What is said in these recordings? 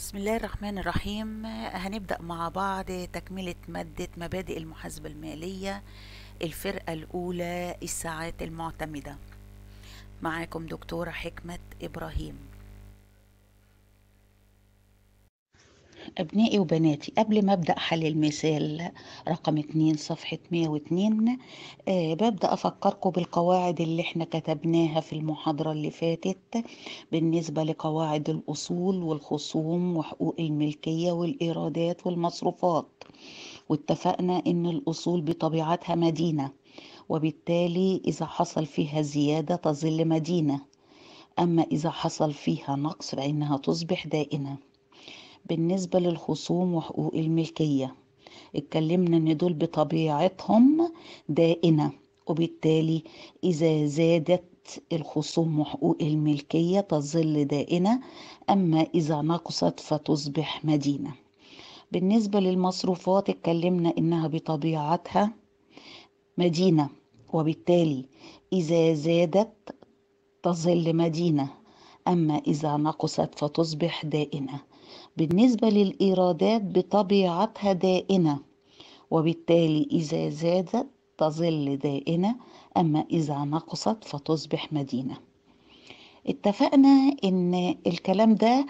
بسم الله الرحمن الرحيم هنبدأ مع بعض تكملة مادة مبادئ المحاسبة المالية الفرقة الأولى الساعات المعتمدة معاكم دكتورة حكمة إبراهيم أبنائي وبناتي قبل ما أبدأ حل المثال رقم اتنين صفحة 102 آه ببدأ أفكركم بالقواعد اللي احنا كتبناها في المحاضرة اللي فاتت بالنسبة لقواعد الأصول والخصوم وحقوق الملكية والإيرادات والمصروفات واتفقنا إن الأصول بطبيعتها مدينة وبالتالي إذا حصل فيها زيادة تظل مدينة أما إذا حصل فيها نقص فإنها تصبح دائنة بالنسبة للخصوم وحقوق الملكية اتكلمنا ان دول بطبيعتهم دائنة وبالتالي اذا زادت الخصوم وحقوق الملكية تظل دائنة اما اذا نقصت فتصبح مدينة بالنسبة للمصروفات اتكلمنا انها بطبيعتها مدينة وبالتالي اذا زادت تظل مدينة اما اذا نقصت فتصبح دائنه بالنسبة للإيرادات بطبيعتها دائنة وبالتالي إذا زادت تظل دائنة أما إذا نقصت فتصبح مدينة اتفقنا ان الكلام ده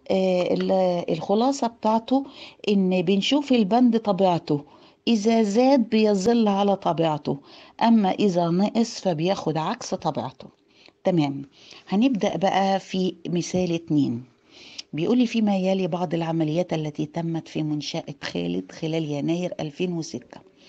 الخلاصة بتاعته ان بنشوف البند طبيعته إذا زاد بيظل على طبيعته أما إذا نقص فبياخد عكس طبيعته تمام هنبدأ بقى في مثال اتنين بيقول لي فيما يلي بعض العمليات التي تمت في منشأة خالد خلال يناير 2006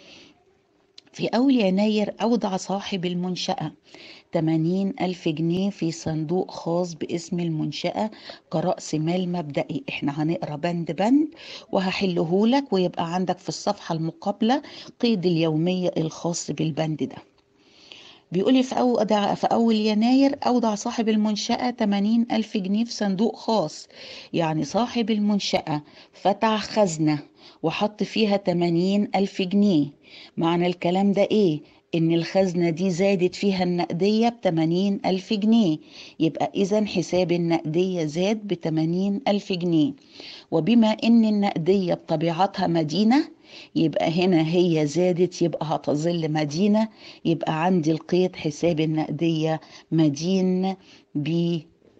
في أول يناير أودع صاحب المنشأة 80 ألف جنيه في صندوق خاص باسم المنشأة كرأس مال مبدئي احنا هنقرا بند بند وهحله لك ويبقى عندك في الصفحة المقابلة قيد اليومية الخاص بالبند ده بيقولي في أودع في أول يناير أودع صاحب المنشأة 80 ألف جنيه في صندوق خاص يعني صاحب المنشأة فتح خزنة وحط فيها 80 ألف جنيه معنى الكلام ده إيه؟ إن الخزنة دي زادت فيها النقدية بتمانين ألف جنيه يبقى إذا حساب النقدية زاد بتمانين ألف جنيه وبما إن النقدية بطبيعتها مدينة يبقى هنا هي زادت يبقى هتظل مدينة يبقى عندي القيد حساب النقدية مدين ب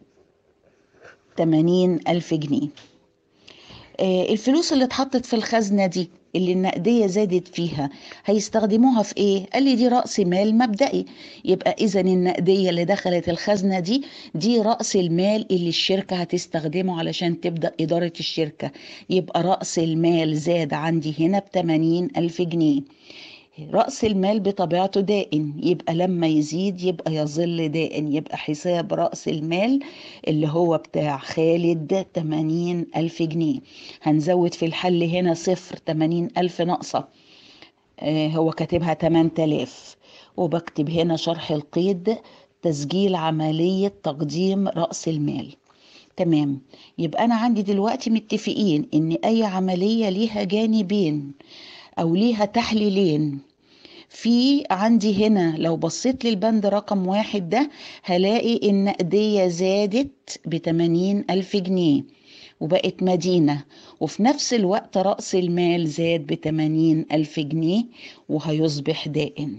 80 ألف جنيه آه الفلوس اللي اتحطت في الخزنة دي اللي النقدية زادت فيها هيستخدموها في ايه؟ قال لي دي رأس مال مبدئي يبقى اذا النقدية اللي دخلت الخزنة دي دي رأس المال اللي الشركة هتستخدمه علشان تبدأ إدارة الشركة يبقى رأس المال زاد عندي هنا بتمانين ألف جنيه رأس المال بطبيعته دائن يبقى لما يزيد يبقى يظل دائن يبقى حساب رأس المال اللي هو بتاع خالد 80 ألف جنيه هنزود في الحل هنا صفر 80 ألف ناقصة آه هو كاتبها 8000 وبكتب هنا شرح القيد تسجيل عملية تقديم رأس المال تمام يبقى أنا عندي دلوقتي متفقين إن أي عملية ليها جانبين او ليها تحليلين في عندي هنا لو بصيت للبند رقم واحد ده هلاقي النقدية زادت بتمانين ألف جنيه وبقت مدينة وفي نفس الوقت رأس المال زاد بتمانين ألف جنيه وهيصبح دائن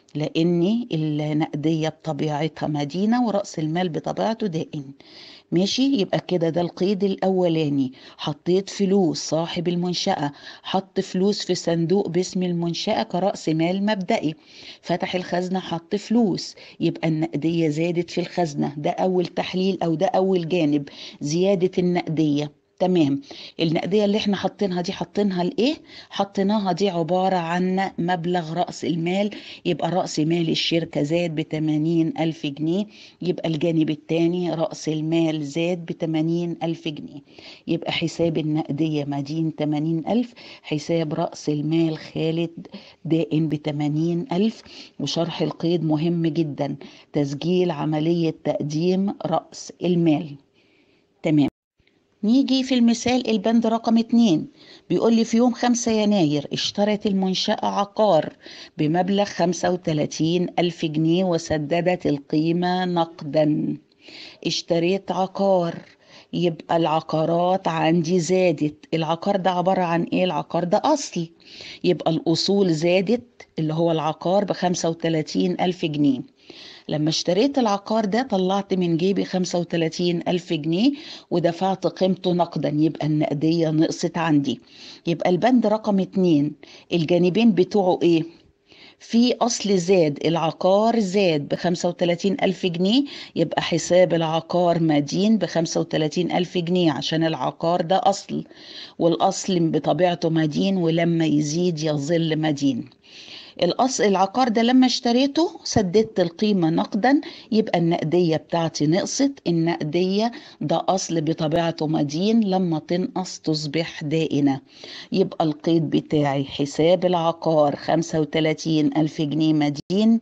لأن النقدية بطبيعتها مدينة ورأس المال بطبيعته دائن ماشي يبقى كده ده القيد الاولاني حطيت فلوس صاحب المنشأة حط فلوس في صندوق باسم المنشأة كرأس مال مبدئي فتح الخزنة حط فلوس يبقى النقدية زادت في الخزنة ده اول تحليل او ده اول جانب زيادة النقدية تمام النقديه اللي احنا حاطينها دي حاطينها لايه حطيناها دي عباره عن مبلغ راس المال يبقى راس مال الشركه زاد ب ألف جنيه يبقى الجانب الثاني راس المال زاد ب ألف جنيه يبقى حساب النقديه مدين 80 ألف حساب راس المال خالد دائن ب ألف وشرح القيد مهم جدا تسجيل عمليه تقديم راس المال تمام نيجي في المثال البند رقم اتنين بيقول لي في يوم خمسة يناير اشترت المنشأة عقار بمبلغ خمسة وتلاتين ألف جنيه وسددت القيمة نقدا اشتريت عقار يبقى العقارات عندي زادت العقار ده عبارة عن ايه العقار ده اصل يبقى الاصول زادت اللي هو العقار بخمسة وتلاتين الف جنيه لما اشتريت العقار ده طلعت من جيبي خمسة وتلاتين ألف جنيه ودفعت قيمته نقدا يبقى النقدية نقصت عندي يبقى البند رقم اتنين الجانبين بتوعه ايه في أصل زاد العقار زاد بخمسة وتلاتين ألف جنيه يبقى حساب العقار مدين بخمسة وتلاتين ألف جنيه عشان العقار ده أصل والأصل بطبيعته مدين ولما يزيد يظل مدين الأصل العقار ده لما اشتريته سددت القيمة نقدا يبقى النقدية بتاعتي نقصت النقدية ده أصل بطبيعته مدين لما تنقص تصبح دائنة يبقى القيد بتاعي حساب العقار خمسة وتلاتين ألف جنيه مدين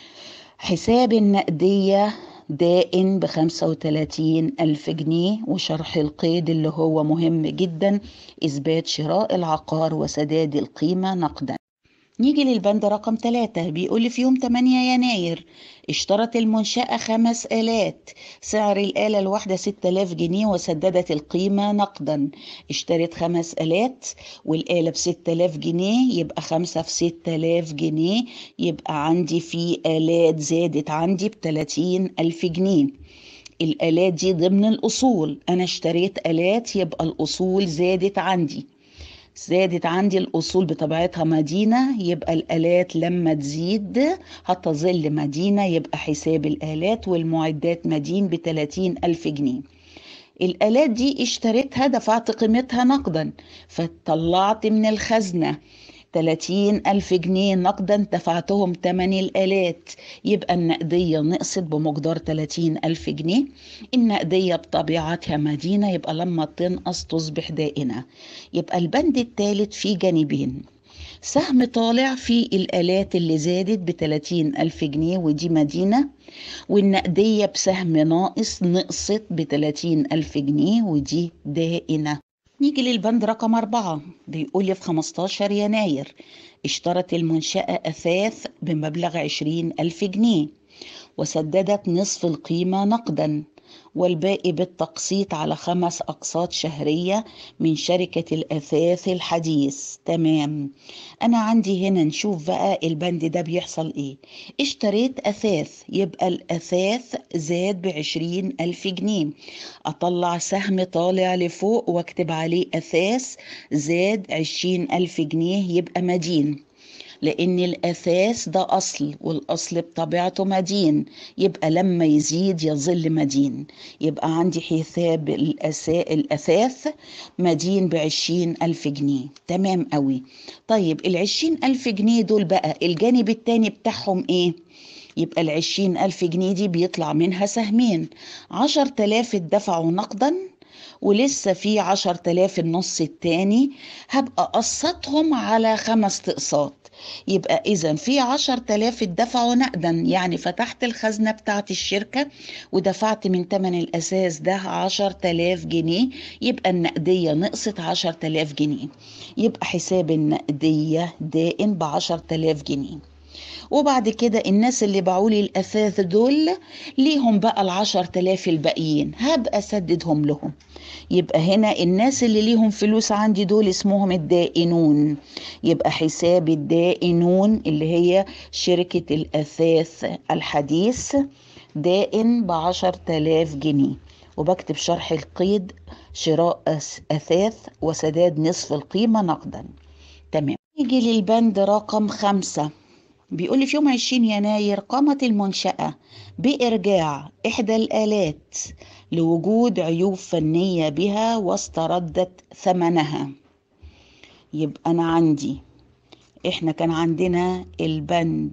حساب النقدية دائن بخمسة وتلاتين ألف جنيه وشرح القيد اللي هو مهم جدا إثبات شراء العقار وسداد القيمة نقدا نيجي للبند رقم ثلاثة بيقول لي في يوم 8 يناير اشترت المنشأة خمس آلات سعر الآلة الواحدة 6000 جنيه وسددت القيمة نقدا اشترت خمس آلات والآلة ب 6000 جنيه يبقى خمسة في 6000 جنيه يبقى عندي في آلات زادت عندي ب 30 ألف جنيه الآلات دي ضمن الأصول أنا اشتريت آلات يبقى الأصول زادت عندي زادت عندي الأصول بطبيعتها مدينة يبقى الآلات لما تزيد هتظل مدينة يبقى حساب الآلات والمعدات مدين بتلاتين ألف جنيه الآلات دي اشتريتها دفعت قيمتها نقدا فطلعت من الخزنة تلاتين ألف جنيه نقدا دفعتهم تمن الآلات يبقى النقدية نقصت بمقدار تلاتين ألف جنيه النقدية بطبيعتها مدينة يبقى لما تنقص تصبح دائنة يبقى البند الثالث فيه جانبين سهم طالع في الآلات اللي زادت بتلاتين ألف جنيه ودي مدينة والنقدية بسهم ناقص نقصت بتلاتين ألف جنيه ودي دائنة نيجي للبند رقم أربعة بيقول لي في 15 يناير اشترت المنشأة أثاث بمبلغ عشرين ألف جنيه وسددت نصف القيمة نقدا والباقي بالتقسيط على خمس أقساط شهرية من شركة الأثاث الحديث تمام أنا عندي هنا نشوف بقى البند ده بيحصل إيه اشتريت أثاث يبقى الأثاث زاد بعشرين ألف جنيه أطلع سهم طالع لفوق واكتب عليه أثاث زاد عشرين ألف جنيه يبقى مدين لأن الأثاث ده أصل والأصل بطبيعته مدين يبقى لما يزيد يظل مدين يبقى عندي حساب الأسا... الأثاث مدين بعشرين ألف جنيه تمام قوي طيب العشرين ألف جنيه دول بقى الجانب التاني بتاعهم إيه؟ يبقى العشرين ألف جنيه دي بيطلع منها سهمين عشر تلاف اتدفعوا نقدا ولسه في عشر تلاف النص التاني هبقى قسطهم على خمس تقساط يبقى إذا في عشر تلاف اتدفعوا نقدا يعني فتحت الخزنة بتاعت الشركة ودفعت من تمن الأساس ده عشر تلاف جنيه يبقى النقدية نقصت عشر تلاف جنيه يبقى حساب النقدية دائم بعشر تلاف جنيه وبعد كده الناس اللي باعوا لي الأثاث دول ليهم بقى العشر تلاف الباقيين هبقى أسددهم لهم يبقى هنا الناس اللي ليهم فلوس عندي دول اسمهم الدائنون يبقى حساب الدائنون اللي هي شركة الأثاث الحديث دائن بعشر تلاف جنيه وبكتب شرح القيد شراء أثاث وسداد نصف القيمة نقدا تمام نيجي للبند رقم خمسة بيقول لي في يوم 20 يناير قامت المنشأة بإرجاع إحدى الآلات لوجود عيوب فنية بها واستردت ثمنها يبقى أنا عندي إحنا كان عندنا البند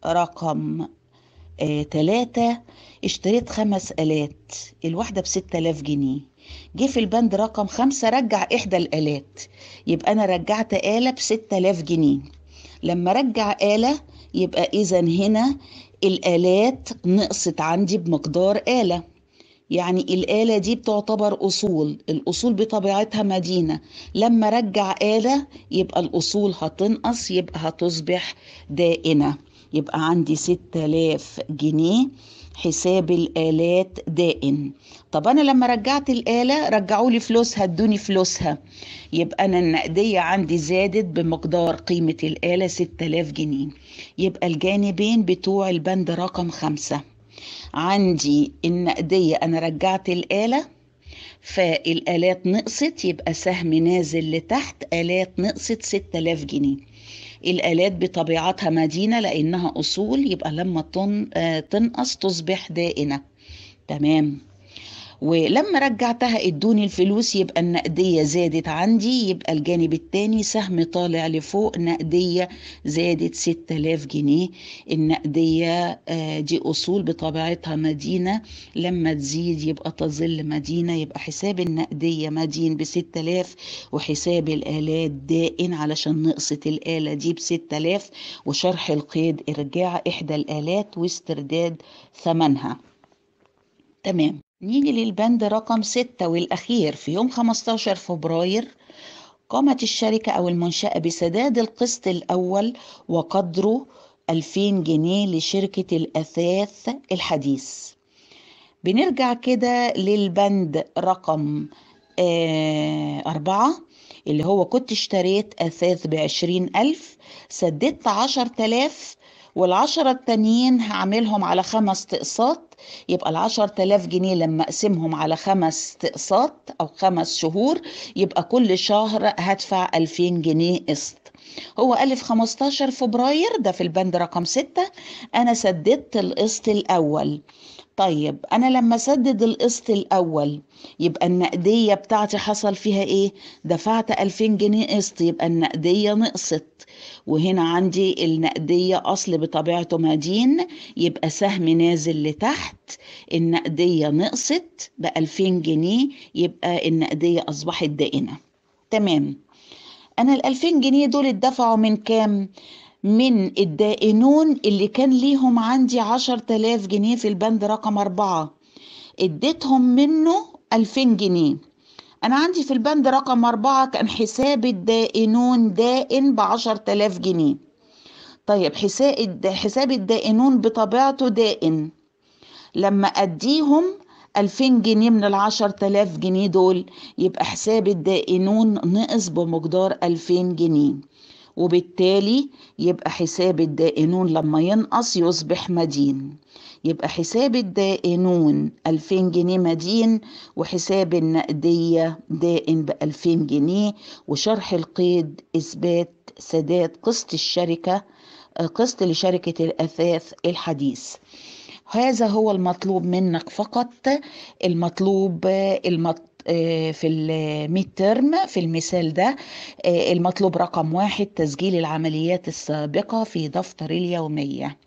رقم آه تلاتة اشتريت خمس آلات الواحدة بستة آلاف جنيه جه في البند رقم خمسة رجع إحدى الآلات يبقى أنا رجعت آلة بستة آلاف جنيه لما رجع آلة يبقى إذا هنا الآلات نقصت عندي بمقدار آلة يعني الآلة دي بتعتبر أصول الأصول بطبيعتها مدينة لما رجع آلة يبقى الأصول هتنقص يبقى هتصبح دائنة يبقى عندي ستة آلاف جنيه حساب الآلات دائن طب أنا لما رجعت الآلة رجعوا لي فلوسها ادوني فلوسها يبقى أنا النقدية عندي زادت بمقدار قيمة الآلة 6000 جنيه يبقى الجانبين بتوع البند رقم خمسة عندي النقدية أنا رجعت الآلة فالآلات نقصت يبقى سهم نازل لتحت آلات نقصت 6000 جنيه الآلات بطبيعتها مدينة لأنها أصول يبقى لما تنقص تصبح دائنة تمام ولما رجعتها ادوني الفلوس يبقى النقدية زادت عندي يبقى الجانب التاني سهم طالع لفوق نقدية زادت 6000 جنيه النقدية دي أصول بطبيعتها مدينة لما تزيد يبقى تظل مدينة يبقى حساب النقدية مدين ب 6000 وحساب الآلات دائن علشان نقصت الآلة دي ب 6000 وشرح القيد إرجاع إحدى الآلات واسترداد ثمنها تمام نيجي للبند رقم ستة والأخير في يوم 15 فبراير قامت الشركة أو المنشأة بسداد القسط الأول وقدره 2000 جنيه لشركة الأثاث الحديث بنرجع كده للبند رقم آه أربعة اللي هو كنت اشتريت أثاث بعشرين ألف سددت عشر تلاف والعشرة التانيين هعملهم على خمس تقساط يبقى العشر تلاف جنيه لما اقسمهم على خمس تقساط او خمس شهور يبقى كل شهر هدفع ألفين جنيه قسط هو ألف 15 فبراير ده في البند رقم ستة أنا سددت القسط الأول طيب أنا لما سدد القسط الأول يبقى النقدية بتاعتي حصل فيها إيه؟ دفعت ألفين جنيه قسط يبقى النقدية نقصت وهنا عندي النقدية أصل بطبيعته مدين يبقى سهم نازل لتحت النقدية نقصت بألفين جنيه يبقى النقدية أصبحت دائنة تمام أنا الألفين جنيه دول اتدفعوا من كام؟ من الدائنون اللي كان ليهم عندي عشر تلاف جنيه في البند رقم أربعة اديتهم منه ألفين جنيه أنا عندي في البند رقم أربعة كان حساب الدائنون دائن بعشر تلاف جنيه طيب حساب حساب الدائنون بطبيعته دائن لما أديهم ألفين جنيه من العشر تلاف جنيه دول يبقى حساب الدائنون نقص بمقدار ألفين جنيه وبالتالي يبقى حساب الدائنون لما ينقص يصبح مدين يبقى حساب الدائنون 2000 جنيه مدين وحساب النقدية دائن ب 2000 جنيه وشرح القيد إثبات سداد قسط الشركة قسط لشركة الأثاث الحديث هذا هو المطلوب منك فقط المطلوب المط... في الميد ترم في المثال ده المطلوب رقم واحد تسجيل العمليات السابقة في دفتر اليومية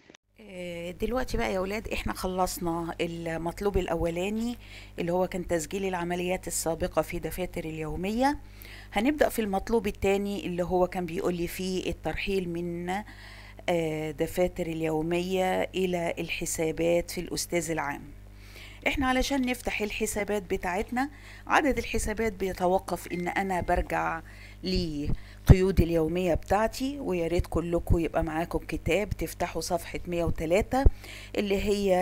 دلوقتي بقى يا اولاد احنا خلصنا المطلوب الاولاني اللي هو كان تسجيل العمليات السابقة في دفاتر اليومية هنبدأ في المطلوب الثاني اللي هو كان بيقول لي فيه الترحيل من دفاتر اليومية إلى الحسابات في الأستاذ العام احنا علشان نفتح الحسابات بتاعتنا عدد الحسابات بيتوقف ان انا برجع لقيود اليومية بتاعتي ويا ريت كلكم يبقى معاكم كتاب تفتحوا صفحة 103 اللي هي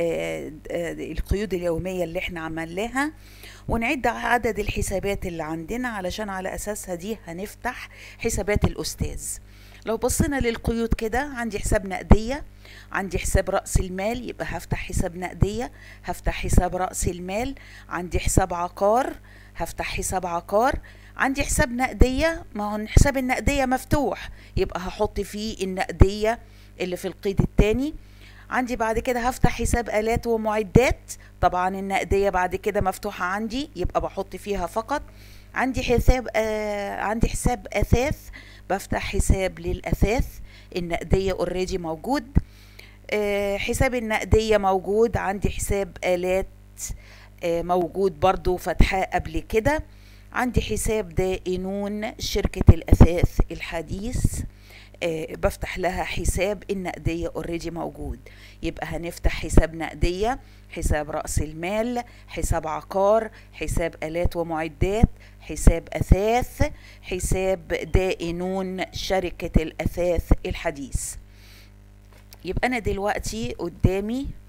القيود اليومية اللي احنا عملناها ونعد عدد الحسابات اللي عندنا علشان على اساسها دي هنفتح حسابات الاستاذ لو بصينا للقيود كده عندي حساب نقدية عندي حساب رأس المال يبقى هفتح حساب نقدية هفتح حساب رأس المال عندي حساب عقار هفتح حساب عقار عندي حساب نقدية ما هو حساب النقدية مفتوح يبقى هحط فيه النقدية اللي في القيد التاني عندي بعد كده هفتح حساب آلات ومعدات طبعا النقدية بعد كده مفتوحة عندي يبقى بحط فيها فقط عندي حساب آه عندي حساب أثاث بفتح حساب للأثاث النقدية اوريدي موجود آه حساب النقدية موجود عندي حساب آلات آه موجود برضو فتحاه قبل كده عندي حساب دائنون شركة الأثاث الحديث آه بفتح لها حساب النقدية اوريدي موجود يبقى هنفتح حساب نقدية حساب رأس المال حساب عقار حساب آلات ومعدات حساب أثاث حساب دائنون شركة الأثاث الحديث يبقى أنا دلوقتي قدامي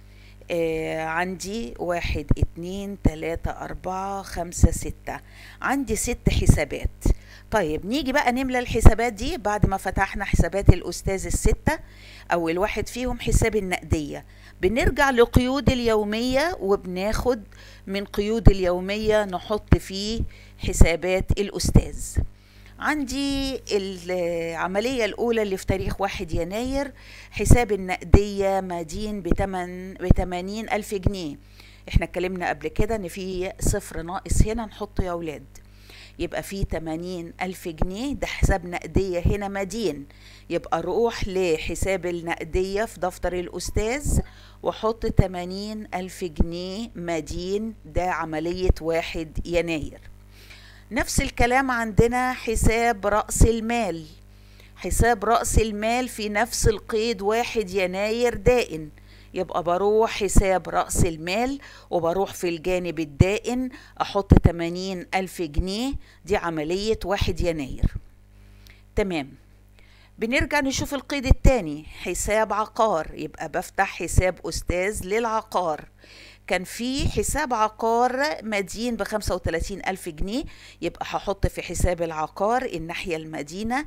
آه عندي واحد اتنين تلاتة أربعة خمسة ستة عندي ست حسابات طيب نيجي بقى نملى الحسابات دي بعد ما فتحنا حسابات الأستاذ الستة أول واحد فيهم حساب النقدية بنرجع لقيود اليومية وبناخد من قيود اليومية نحط فيه حسابات الأستاذ عندي العملية الأولى اللي في تاريخ واحد يناير حساب النقدية مدين بتمن بتمانين ألف جنيه احنا اتكلمنا قبل كده ان في صفر ناقص هنا نحطه يا أولاد يبقى في تمانين ألف جنيه ده حساب نقدية هنا مدين يبقى روح لحساب النقدية في دفتر الأستاذ وحط تمانين ألف جنيه مدين ده عملية واحد يناير نفس الكلام عندنا حساب رأس المال حساب رأس المال في نفس القيد واحد يناير دائن يبقى بروح حساب رأس المال وبروح في الجانب الدائن أحط 80 ألف جنيه دي عملية واحد يناير تمام بنرجع نشوف القيد التاني حساب عقار يبقى بفتح حساب أستاذ للعقار كان في حساب عقار مدين بخمسة وتلاتين ألف جنيه يبقى هحط في حساب العقار الناحية المدينة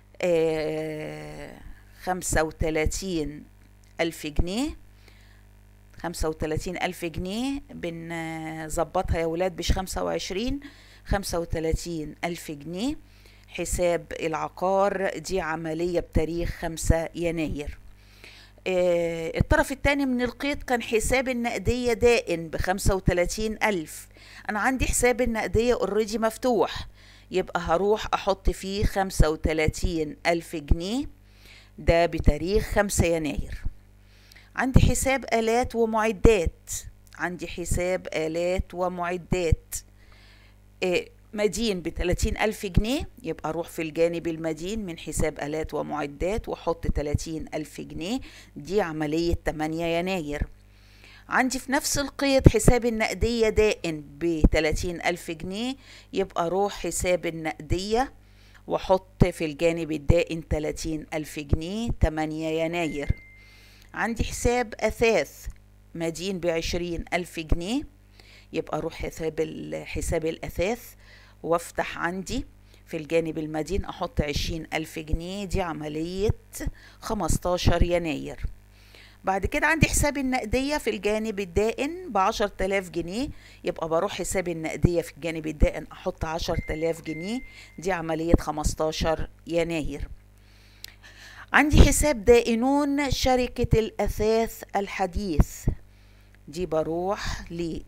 خمسة وتلاتين ألف جنيه خمسة وتلاتين ألف جنيه بنظبطها يا ولاد مش خمسة وعشرين خمسة وتلاتين ألف جنيه حساب العقار دي عملية بتاريخ خمسة يناير آه الطرف الثاني من القيد كان حساب النقدية دائن بخمسة وتلاتين ألف أنا عندي حساب النقدية اوريدي مفتوح يبقى هروح أحط فيه خمسة وتلاتين ألف جنيه ده بتاريخ خمسة يناير عندي حساب آلات ومعدات عندي حساب آلات ومعدات آه مدين بتلاتين ألف جنيه يبقى أروح في الجانب المدين من حساب آلات ومعدات وأحط تلاتين ألف جنيه دي عملية تمانية يناير عندي في نفس القيد حساب النقدية دائن بتلاتين ألف جنيه يبقى أروح حساب النقدية وأحط في الجانب الدائن تلاتين ألف جنيه تمانية يناير عندي حساب أثاث مدين بعشرين ألف جنيه يبقى أروح حساب حساب الأثاث وافتح عندي في الجانب المدين أحط عشرين ألف جنيه دي عملية خمستاشر يناير بعد كده عندي حساب النقدية في الجانب الدائن بعشر تلاف جنيه يبقى بروح حساب النقدية في الجانب الدائن أحط عشر تلاف جنيه دي عملية خمستاشر يناير عندي حساب دائنون شركة الأثاث الحديث دي بروح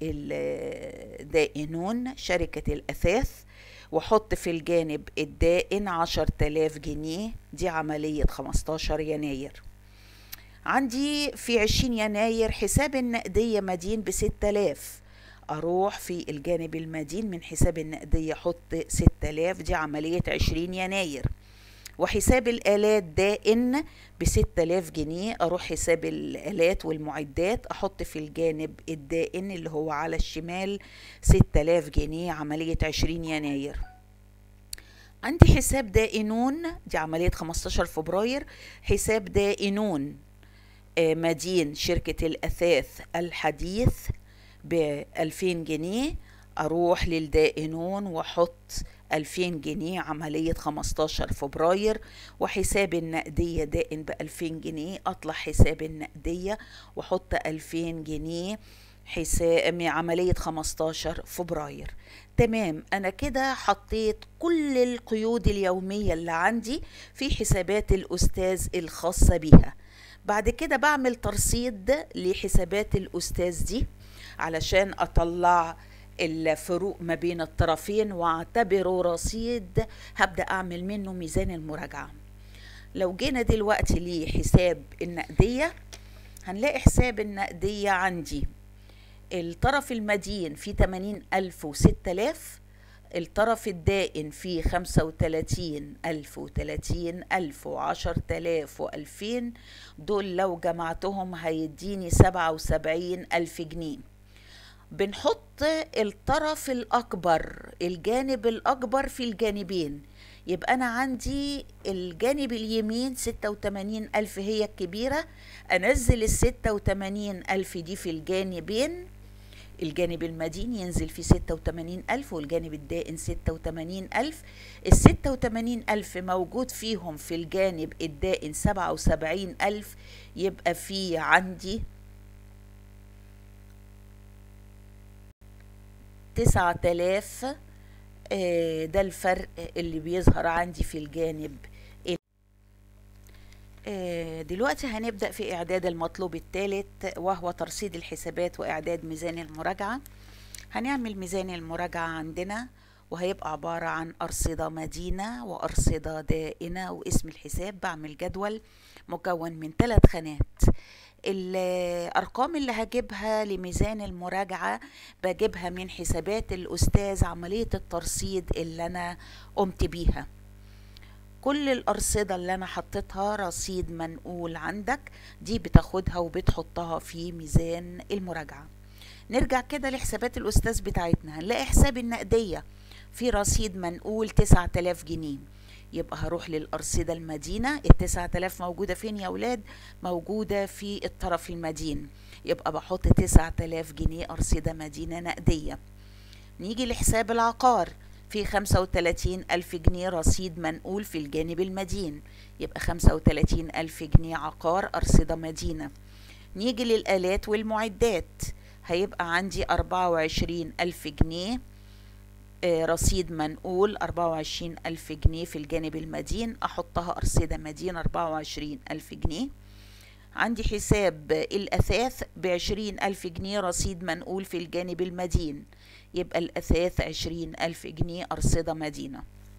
للدائنون شركة الأثاث وحط في الجانب الدائن عشر تلاف جنيه دي عملية خمستاشر يناير عندي في عشرين يناير حساب النقدية مدين بست تلاف أروح في الجانب المدين من حساب النقدية حط ست تلاف دي عملية عشرين يناير وحساب الآلات دائن بستة آلاف جنيه أروح حساب الآلات والمعدات أحط في الجانب الدائن اللي هو على الشمال ستة آلاف جنيه عملية عشرين يناير عندي حساب دائنون دي عملية 15 فبراير حساب دائنون مدين شركة الأثاث الحديث بألفين جنيه أروح للدائنون وأحط ألفين جنيه عملية خمستاشر فبراير وحساب النقدية دائن بألفين جنيه أطلع حساب النقدية وأحط ألفين جنيه حساب عملية خمستاشر فبراير تمام أنا كده حطيت كل القيود اليومية اللي عندي في حسابات الأستاذ الخاصة بيها بعد كده بعمل ترصيد لحسابات الأستاذ دي علشان أطلع الفروق ما بين الطرفين واعتبره رصيد هبدأ أعمل منه ميزان المراجعة لو جينا دلوقتي لحساب النقدية هنلاقي حساب النقدية عندي الطرف المدين فيه 80 ألف وستة آلاف الطرف الدائن فيه خمسة وتلاتين ألف وتلاتين ألف وعشر تلاف وألفين دول لو جمعتهم هيديني سبعة وسبعين ألف جنيه بنحط الطرف الأكبر الجانب الأكبر في الجانبين يبقى أنا عندي الجانب اليمين ستة وتمانين ألف هي الكبيرة أنزل الستة وتمانين ألف دي في الجانبين الجانب المدين ينزل في ستة وتمانين ألف والجانب الدائن ستة وتمانين ألف الستة وتمانين ألف موجود فيهم في الجانب الدائن سبعة وسبعين ألف يبقى في عندي تسعة آلاف آه، ده الفرق اللي بيظهر عندي في الجانب آه، دلوقتي هنبدأ في إعداد المطلوب الثالث وهو ترصيد الحسابات وإعداد ميزان المراجعة هنعمل ميزان المراجعة عندنا وهيبقى عبارة عن أرصدة مدينة وأرصدة دائنة واسم الحساب بعمل جدول مكون من ثلاث خانات الأرقام اللي هجيبها لميزان المراجعة بجيبها من حسابات الأستاذ عملية الترصيد اللي أنا قمت بيها كل الأرصدة اللي أنا حطيتها رصيد منقول عندك دي بتاخدها وبتحطها في ميزان المراجعة نرجع كده لحسابات الأستاذ بتاعتنا هنلاقي حساب النقدية في رصيد منقول 9000 جنيه يبقى هروح للأرصدة المدينة التسعة آلاف موجودة فين يا ولاد موجودة في الطرف المدين يبقى بحط تسعة آلاف جنيه أرصدة مدينة نقدية نيجي لحساب العقار في خمسة وتلاتين ألف جنيه رصيد منقول في الجانب المدين يبقى خمسة وتلاتين ألف جنيه عقار أرصدة مدينة نيجي للآلات والمعدات هيبقى عندي أربعة وعشرين ألف جنيه رصيد منقول أربعة وعشرين ألف جنيه في الجانب المدين أحطها أرصدة مدين أربعة وعشرين ألف جنيه عندي حساب الأثاث بعشرين ألف جنيه رصيد منقول في الجانب المدين يبقى الأثاث عشرين ألف جنيه أرصدة مدينة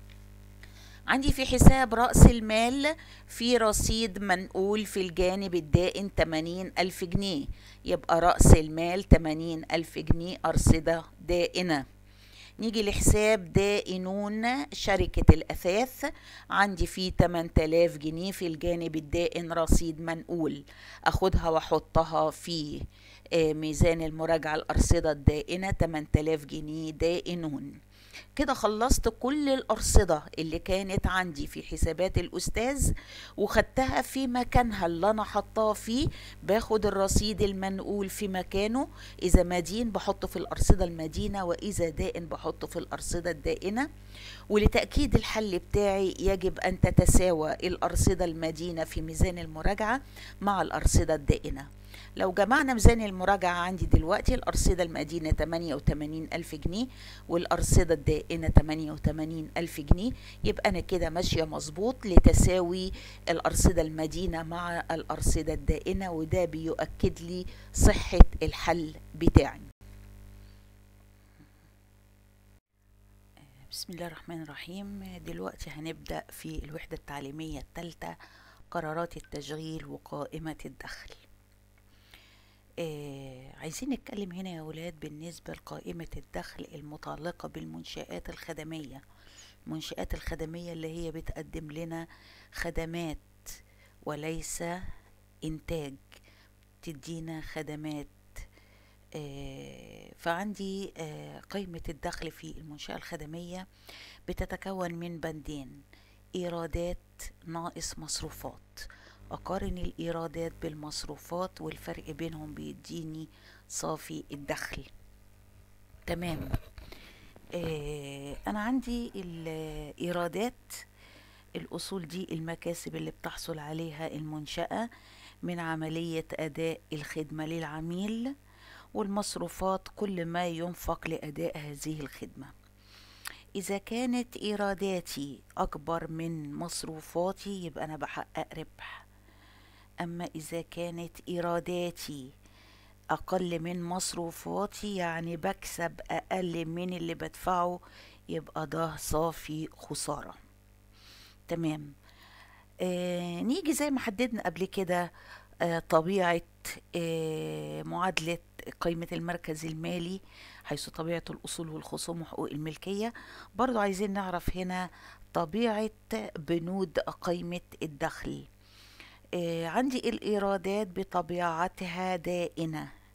عندي في حساب رأس المال في رصيد منقول في الجانب الدائن تمانين ألف جنيه يبقى رأس المال تمانين ألف جنيه أرصدة دائنة نيجي لحساب دائنون شركة الأثاث عندي فيه 8000 جنيه في الجانب الدائن رصيد منقول أخدها وأحطها في ميزان المراجعة الأرصدة الدائنة 8000 جنيه دائنون كده خلصت كل الأرصدة اللي كانت عندي في حسابات الأستاذ وخدتها في مكانها اللي أنا حطاه فيه باخد الرصيد المنقول في مكانه إذا مدين بحطه في الأرصدة المدينة وإذا دائن بحطه في الأرصدة الدائنة ولتأكيد الحل بتاعي يجب أن تتساوى الأرصدة المدينة في ميزان المراجعة مع الأرصدة الدائنة لو جمعنا ميزان المراجعة عندي دلوقتي الأرصدة المدينة 88 ألف جنيه والأرصدة الدائنة 88 ألف جنيه يبقى أنا كده ماشية مظبوط لتساوي الأرصدة المدينة مع الأرصدة الدائنة وده بيؤكد لي صحة الحل بتاعي بسم الله الرحمن الرحيم دلوقتي هنبدأ في الوحدة التعليمية الثالثة قرارات التشغيل وقائمة الدخل آه عايزين نتكلم هنا يا ولاد بالنسبة لقائمة الدخل المتعلقة بالمنشآت الخدمية المنشآت الخدمية اللي هي بتقدم لنا خدمات وليس إنتاج تدينا خدمات آه فعندي آه قائمة الدخل في المنشأة الخدمية بتتكون من بندين إيرادات ناقص مصروفات أقارن الإيرادات بالمصروفات والفرق بينهم بيديني صافي الدخل تمام آه أنا عندي الإيرادات الأصول دي المكاسب اللي بتحصل عليها المنشأة من عملية أداء الخدمة للعميل والمصروفات كل ما ينفق لأداء هذه الخدمة إذا كانت إيراداتي أكبر من مصروفاتي يبقى أنا بحقق ربح أما إذا كانت إيراداتي أقل من مصروفاتي يعني بكسب أقل من اللي بدفعه يبقى ده صافي خسارة تمام آه نيجي زي ما حددنا قبل كده آه طبيعة آه معادلة قيمة المركز المالي حيث طبيعة الأصول والخصوم وحقوق الملكية برضو عايزين نعرف هنا طبيعة بنود قيمة الدخل آه عندي الإيرادات بطبيعتها دائنة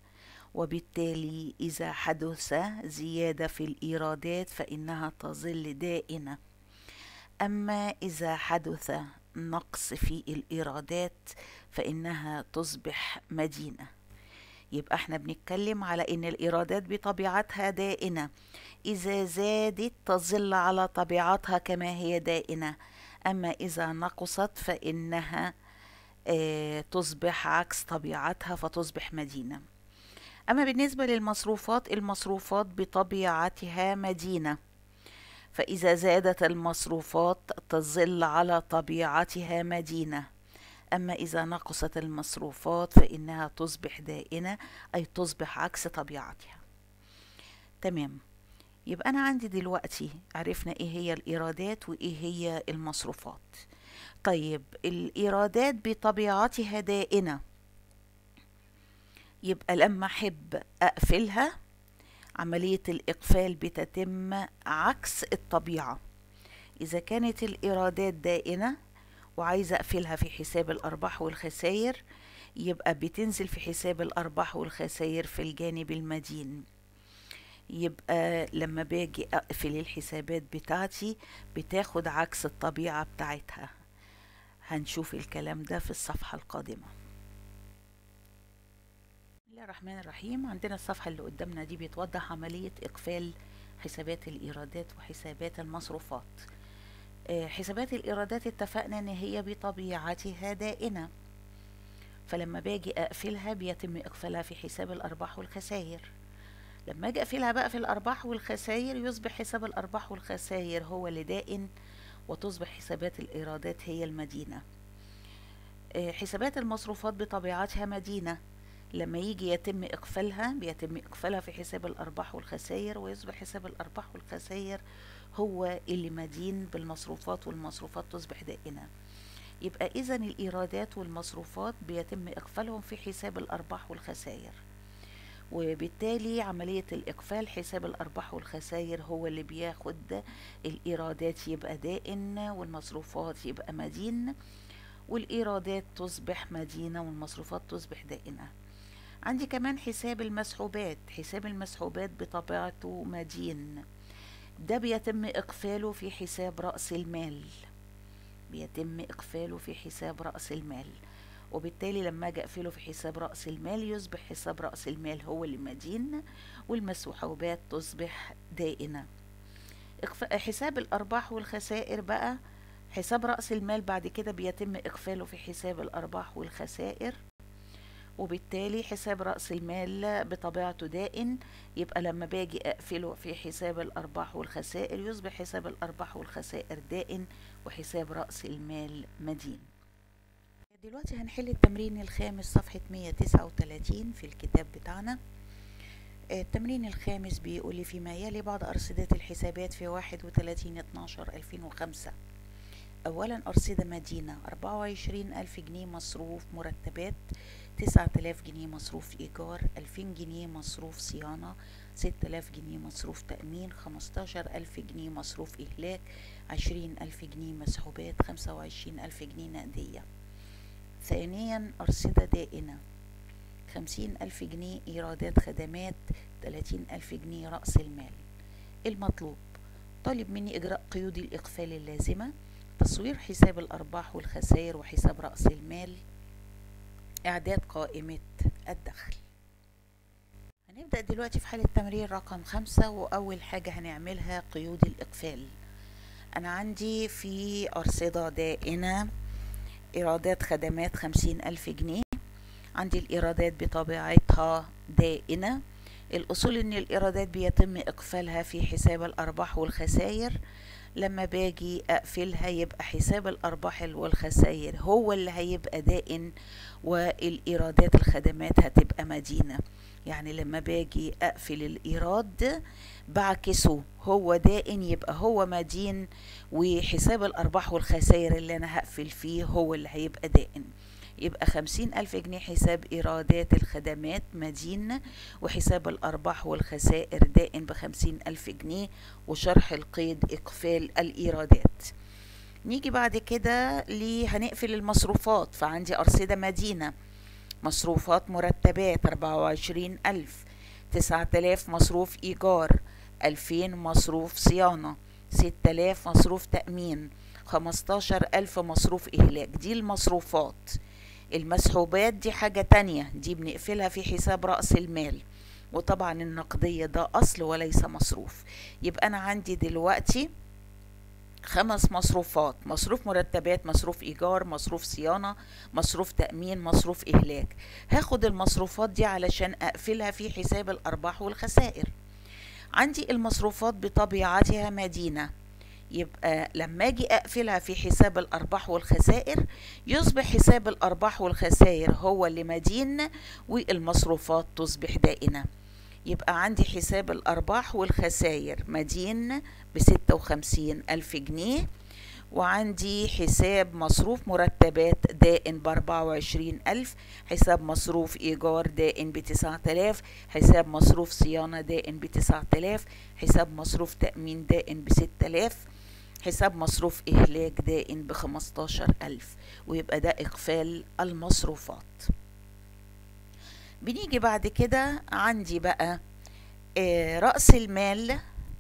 وبالتالي إذا حدث زيادة في الإيرادات فإنها تظل دائنة أما إذا حدث نقص في الإيرادات فإنها تصبح مدينة يبقى احنا بنتكلم على ان الايرادات بطبيعتها دائنة اذا زادت تظل على طبيعتها كما هي دائنة اما اذا نقصت فانها آه تصبح عكس طبيعتها فتصبح مدينة اما بالنسبة للمصروفات المصروفات بطبيعتها مدينة فاذا زادت المصروفات تظل على طبيعتها مدينه أما إذا نقصت المصروفات فإنها تصبح دائنة أي تصبح عكس طبيعتها تمام يبقى أنا عندي دلوقتي عرفنا إيه هي الإيرادات وإيه هي المصروفات طيب الإيرادات بطبيعتها دائنة يبقى لما أحب أقفلها عملية الإقفال بتتم عكس الطبيعة إذا كانت الإيرادات دائنة وعايزة أقفلها في حساب الأرباح والخسائر يبقى بتنزل في حساب الأرباح والخسائر في الجانب المدين يبقى لما باجي أقفل الحسابات بتاعتي بتاخد عكس الطبيعة بتاعتها هنشوف الكلام ده في الصفحة القادمة بسم الله الرحمن الرحيم عندنا الصفحة اللي قدامنا دي بتوضح عملية إقفال حسابات الإيرادات وحسابات المصروفات حسابات الإيرادات اتفقنا إن هي بطبيعتها دائنة فلما باجي أقفلها بيتم إقفالها في حساب الأرباح والخسائر لما أجي أقفلها بقى في الأرباح والخسائر يصبح حساب الأرباح والخسائر هو اللي دائن وتصبح حسابات الإيرادات هي المدينة حسابات المصروفات بطبيعتها مدينة لما يجي يتم إقفالها بيتم إقفالها في حساب الأرباح والخسائر ويصبح حساب الأرباح والخسائر هو اللي مدين بالمصروفات والمصروفات تصبح دائنة يبقى إذا الإيرادات والمصروفات بيتم إقفالهم في حساب الأرباح والخسائر وبالتالي عملية الإقفال حساب الأرباح والخسائر هو اللي بياخد الإيرادات يبقى دائن والمصروفات يبقى مدين والإيرادات تصبح مدينة والمصروفات تصبح دائنة عندي كمان حساب المسحوبات حساب المسحوبات بطبيعته مدين ده بيتم إقفاله في حساب رأس المال بيتم إقفاله في حساب رأس المال وبالتالي لما أجي أقفله في حساب رأس المال يصبح حساب رأس المال هو اللي مدين والمسحوبات تصبح دائنة حساب الأرباح والخسائر بقى حساب رأس المال بعد كده بيتم إقفاله في حساب الأرباح والخسائر وبالتالي حساب رأس المال بطبيعته دائن يبقى لما باجي أقفله في حساب الأرباح والخسائر يصبح حساب الأرباح والخسائر دائن وحساب رأس المال مدين دلوقتي هنحل التمرين الخامس صفحة 139 في الكتاب بتاعنا التمرين الخامس بيقول لي فيما يلي بعض أرصدة الحسابات في 31 12 2005 أولا أرصدة مدينة 24 ألف جنيه مصروف مرتبات تسعة آلاف جنيه مصروف إيجار ألفين جنيه مصروف صيانة ستة آلاف جنيه مصروف تأمين خمستاشر ألف جنيه مصروف إهلاك عشرين ألف جنيه مسحوبات خمسة وعشرين ألف جنيه نقدية ثانيا أرصدة دائنة خمسين ألف جنيه إيرادات خدمات تلاتين ألف جنيه رأس المال المطلوب طالب مني إجراء قيود الإقفال اللازمة تصوير حساب الأرباح والخسائر وحساب رأس المال إعداد قائمة الدخل هنبدأ دلوقتي في حالة تمرين رقم خمسة وأول حاجة هنعملها قيود الإقفال أنا عندي في أرصدة دائنة إيرادات خدمات خمسين ألف جنيه عندي الإيرادات بطبيعتها دائنة الأصول إن الإيرادات بيتم إقفالها في حساب الأرباح والخسائر لما باجي أقفلها يبقى حساب الأرباح والخسائر هو اللي هيبقى دائن والإيرادات الخدمات هتبقى مدينة يعني لما باجي أقفل الإيراد بعكسه هو دائن يبقى هو مدين وحساب الأرباح والخسائر اللي أنا هقفل فيه هو اللي هيبقى دائن يبقى خمسين ألف جنيه حساب إيرادات الخدمات مدين وحساب الأرباح والخسائر دائن بخمسين ألف جنيه وشرح القيد إقفال الإيرادات نيجي بعد كده هنقفل المصروفات فعندي أرصدة مدينة مصروفات مرتبات أربعة وعشرين ألف تسعة آلاف مصروف إيجار ألفين مصروف صيانة ستة آلاف مصروف تأمين خمستاشر ألف مصروف إهلاك دي المصروفات المسحوبات دي حاجة تانية دي بنقفلها في حساب رأس المال وطبعا النقدية ده أصل وليس مصروف يبقى أنا عندي دلوقتي خمس مصروفات مصروف مرتبات مصروف إيجار مصروف صيانة مصروف تأمين مصروف إهلاك هاخد المصروفات دي علشان أقفلها في حساب الأرباح والخسائر عندي المصروفات بطبيعتها مدينة يبقى لما اجي اقفلها في حساب الارباح والخسائر يصبح حساب الارباح والخسائر هو اللي مدين والمصروفات تصبح دائنه يبقى عندي حساب الارباح والخسائر مدين بستة وخمسين الف جنيه وعندي حساب مصروف مرتبات دائن بأربعة وعشرين ألف حساب مصروف إيجار دائن بتسعة آلاف حساب مصروف صيانة دائن بتسعة آلاف حساب مصروف تأمين دائن بستة آلاف حساب مصروف إهلاك دائن بخمستاشر ألف ويبقى ده إقفال المصروفات بنيجي بعد كده عندي بقى آه رأس المال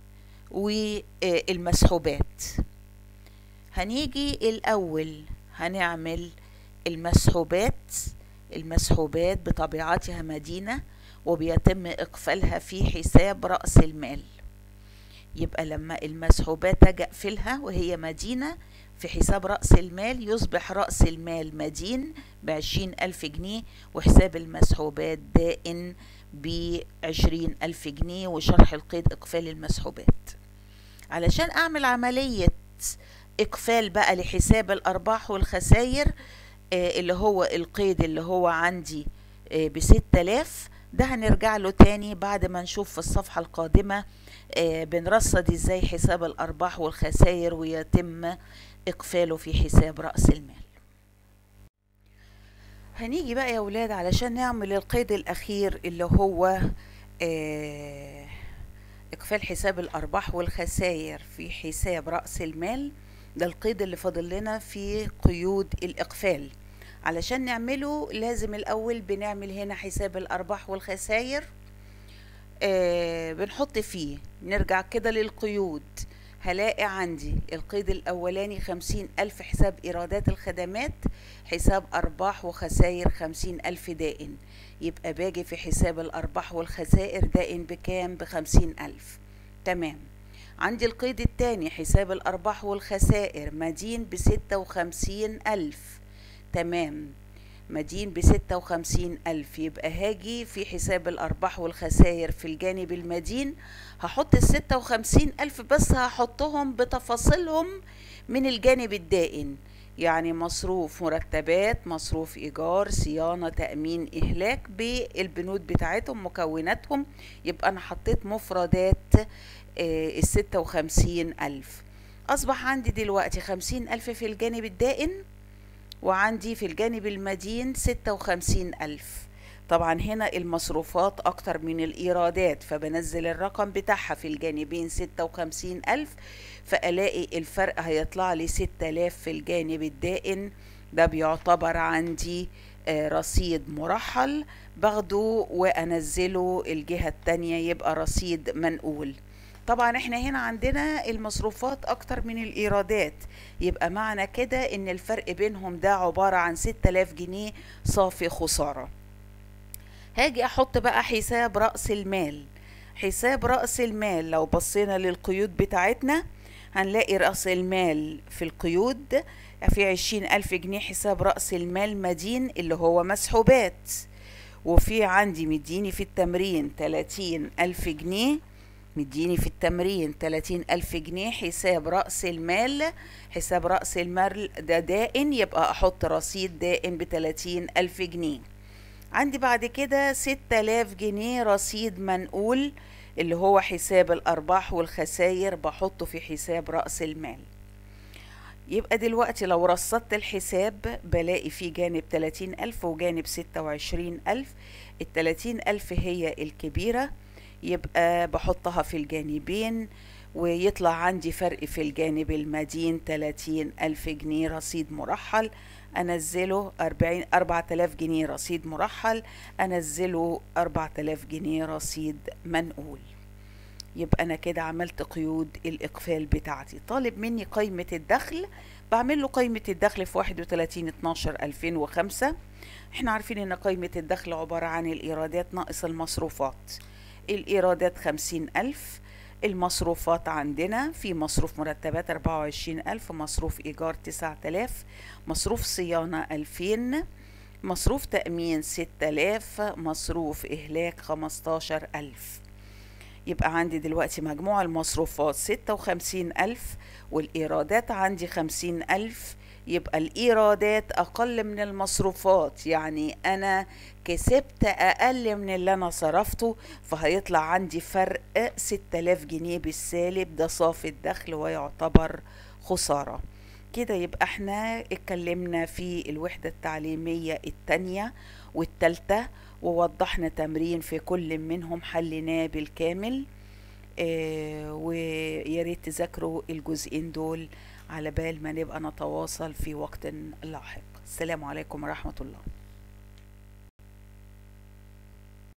والمسحوبات هنيجي الأول هنعمل المسحوبات المسحوبات بطبيعتها مدينة وبيتم إقفالها في حساب رأس المال يبقى لما المسحوبات أجي أقفلها وهي مدينة في حساب رأس المال يصبح رأس المال مدين بعشرين ألف جنيه وحساب المسحوبات دائن بعشرين ألف جنيه وشرح القيد إقفال المسحوبات علشان أعمل عملية إقفال بقى لحساب الأرباح والخسائر آه اللي هو القيد اللي هو عندي آه بستة آلاف ده هنرجع له تاني بعد ما نشوف في الصفحة القادمة آه بنرصد ازاي حساب الأرباح والخسائر ويتم إقفاله في حساب رأس المال هنيجي بقى يا ولاد علشان نعمل القيد الأخير اللي هو آه إقفال حساب الأرباح والخسائر في حساب رأس المال ده القيد اللي فاضل لنا في قيود الإقفال علشان نعمله لازم الأول بنعمل هنا حساب الأرباح والخسائر آه بنحط فيه نرجع كده للقيود هلاقي عندي القيد الأولاني خمسين ألف حساب إيرادات الخدمات حساب أرباح وخسائر خمسين ألف دائن يبقى باجي في حساب الأرباح والخسائر دائن بكام بخمسين ألف تمام عندي القيد الثاني حساب الأرباح والخسائر مدين بستة وخمسين ألف تمام مدين بستة وخمسين ألف يبقى هاجي في حساب الأرباح والخسائر في الجانب المدين هحط الستة وخمسين ألف بس هحطهم بتفاصيلهم من الجانب الدائن يعني مصروف مرتبات مصروف إيجار صيانة تأمين إهلاك بالبنود بتاعتهم مكوناتهم يبقى أنا حطيت مفردات الستة وخمسين ألف أصبح عندي دلوقتي خمسين ألف في الجانب الدائن وعندي في الجانب المدين ستة وخمسين ألف طبعا هنا المصروفات أكتر من الإيرادات فبنزل الرقم بتاعها في الجانبين ستة وخمسين ألف فألاقي الفرق هيطلع لي ستة آلاف في الجانب الدائن ده بيعتبر عندي رصيد مرحل باخده وأنزله الجهة التانية يبقى رصيد منقول طبعا احنا هنا عندنا المصروفات اكتر من الايرادات يبقى معنى كده ان الفرق بينهم ده عبارة عن 6000 جنيه صافي خسارة هاجي احط بقى حساب رأس المال حساب رأس المال لو بصينا للقيود بتاعتنا هنلاقي رأس المال في القيود في عشرين ألف جنيه حساب رأس المال مدين اللي هو مسحوبات وفي عندي مديني في التمرين تلاتين ألف جنيه مديني في التمرين تلاتين ألف جنيه حساب رأس المال حساب رأس المال ده دائن يبقى أحط رصيد دائن بتلاتين ألف جنيه عندي بعد كده ستة آلاف جنيه رصيد منقول اللي هو حساب الأرباح والخسائر بحطه في حساب رأس المال يبقى دلوقتي لو رصدت الحساب بلاقي فيه جانب تلاتين ألف وجانب ستة وعشرين ألف التلاتين ألف هي الكبيرة يبقى بحطها في الجانبين ويطلع عندي فرق في الجانب المدين تلاتين ألف جنيه رصيد مرحل انزله 40 4000 جنيه رصيد مرحل انزله 4000 جنيه رصيد منقول يبقى انا كده عملت قيود الاقفال بتاعتي طالب مني قائمة الدخل بعمل له قائمة الدخل في 31 12 2005 احنا عارفين ان قائمة الدخل عبارة عن الايرادات ناقص المصروفات الايرادات خمسين الف المصروفات عندنا في مصروف مرتبات أربعة وعشرين ألف مصروف إيجار تسعة آلاف مصروف صيانة ألفين مصروف تأمين ستة آلاف مصروف إهلاك خمستاشر ألف يبقى عندي دلوقتي مجموع المصروفات ستة وخمسين ألف والإيرادات عندي خمسين ألف يبقى الإيرادات أقل من المصروفات يعني أنا كسبت أقل من اللي أنا صرفته فهيطلع عندي فرق ستة آلاف جنيه بالسالب ده صافي الدخل ويعتبر خسارة كده يبقى احنا اتكلمنا في الوحدة التعليمية التانية والتالتة ووضحنا تمرين في كل منهم حليناه بالكامل اه وياريت تذاكروا الجزئين دول على بال ما نبقى نتواصل في وقت لاحق السلام عليكم ورحمة الله